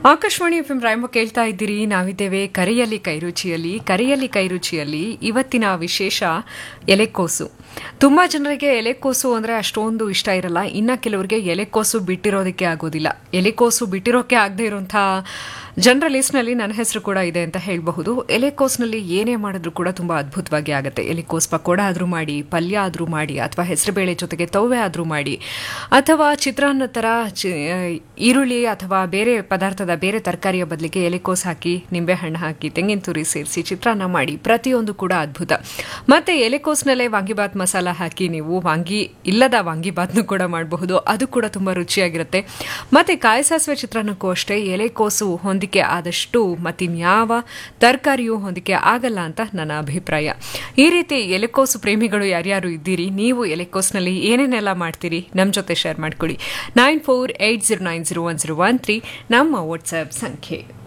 Akashvani F M Rayamma ಕೇಳ್ತಾ ಇದ್ದೀರಿ ನಾವಿದ್ದೇವೆ ಕರೆಯಲ್ಲಿ ಕೈರುಚಿಯಲ್ಲಿ ಕರೆಯಲ್ಲಿ ಕೈರುಚಿಯಲ್ಲಿ ಇವತ್ತಿನ ವಿಶೇಷ ಎಲೆಕೋಸು ತುಂಬಾ ಜನರಿಗೆ ಎಲೆಕೋಸು ಅಂದ್ರೆ ಅಷ್ಟೊಂದು ಇಷ್ಟ ಇರಲ್ಲ ಇನ್ನ ಕೆಲವರಿಗೆ ಎಲೆಕೋಸು ಬಿಟ್ಟಿರೋದಕ್ಕೆ ಆಗೋದಿಲ್ಲ ಎಲೆಕೋಸು ಬಿಟ್ಟಿರೋಕೆ ಆಗದೆ ಇರುವಂತಹ ಜನರ ಲಿಸ್ಟ್ನಲ್ಲಿ ನನ್ನ ಹೆಸರು ಕೂಡ ಇದೆ ಅಂತ ಹೇಳಬಹುದು ಎಲೆಕೋಸ್ನಲ್ಲಿ ಏನೇ ಮಾಡಿದ್ರು ಕೂಡ ತುಂಬಾ ಅದ್ಭುತವಾಗಿ ಆಗುತ್ತೆ ಎಲೆಕೋಸ್ ಪಕೋಡ ಆದ್ರೂ ಮಾಡಿ ಪಲ್ಯ ಆದ್ರೂ ಮಾಡಿ ಅಥವಾ ಹೆಸರುಬೇಳೆ ಜೊತೆಗೆ ತವ್ವೆ ಆದ್ರೂ ಮಾಡಿ ಅಥವಾ ಚಿತ್ರಾನ್ನ ತರ ಚಿ- ಈರುಳ್ಳಿ ಅಥವಾ ಬೇರೆ ಪದಾರ್ಥದ ಬೇರೆ ತರಕಾರಿಯ ಬದಲಿಗೆ ಎಲೆಕೋಸ್ ಹಾಕಿ ನಿಂಬೆಹಣ್ಣು ಹಾಕಿ ತೆಂಗಿನ ತುರಿ ಸೇರಿಸಿ ಚಿತ್ರಾನ್ನ ಮಾಡಿ ಪ್ರತಿಯೊಂದು ಕೂಡ ಅದ್ಭುತ ಮತ್ತೆ ಎಲೆಕೋಸ್ನಲ್ಲೇ ವಾಂಗಿಬಾತ್ ಮಸಾಲ ಹಾಕಿ ನೀವು ವಾಂಗಿ ಇಲ್ಲದ ವಾಂಗಿಬಾತ್ನು ಕೂಡ ಮಾಡಬಹುದು ಅದು ಕೂಡ ತುಂಬಾ ರುಚಿಯಾಗಿರುತ್ತೆ ಮತ್ತೆ ಕಾಯಿ ಸಾಸಿವೆ ಚಿತ್ರಾನ್ನಕ್ಕೂ ಅಷ್ಟೇ ಎಲೆಕೋಸು ಹೊಂದಿಕೆ ಆದಷ್ಟು ಮತ್ತಿನ್ಯಾವ ತರಕಾರಿಯೂ ಹೊಂದಿಕೆ ಆಗಲ್ಲ ಅಂತ ನನ್ನ ಅಭಿಪ್ರಾಯ ಈ ರೀತಿ ಎಲೆಕೋಸು ಪ್ರೇಮಿಗಳು ಯಾರ್ಯಾರು ಇದ್ದೀರಿ ನೀವು ಎಲೆಕೋಸ್ನಲ್ಲಿ ಏನೇನೆಲ್ಲ ಮಾಡ್ತೀರಿ ನಮ್ಮ ಜೊತೆ ಶೇರ್ ಮಾಡ್ಕೊಳ್ಳಿ nine four eight zero nine zero one zero one three ನಮ್ಮ ವಾಟ್ಸ್ಆಪ್ ಸಂಖ್ಯೆ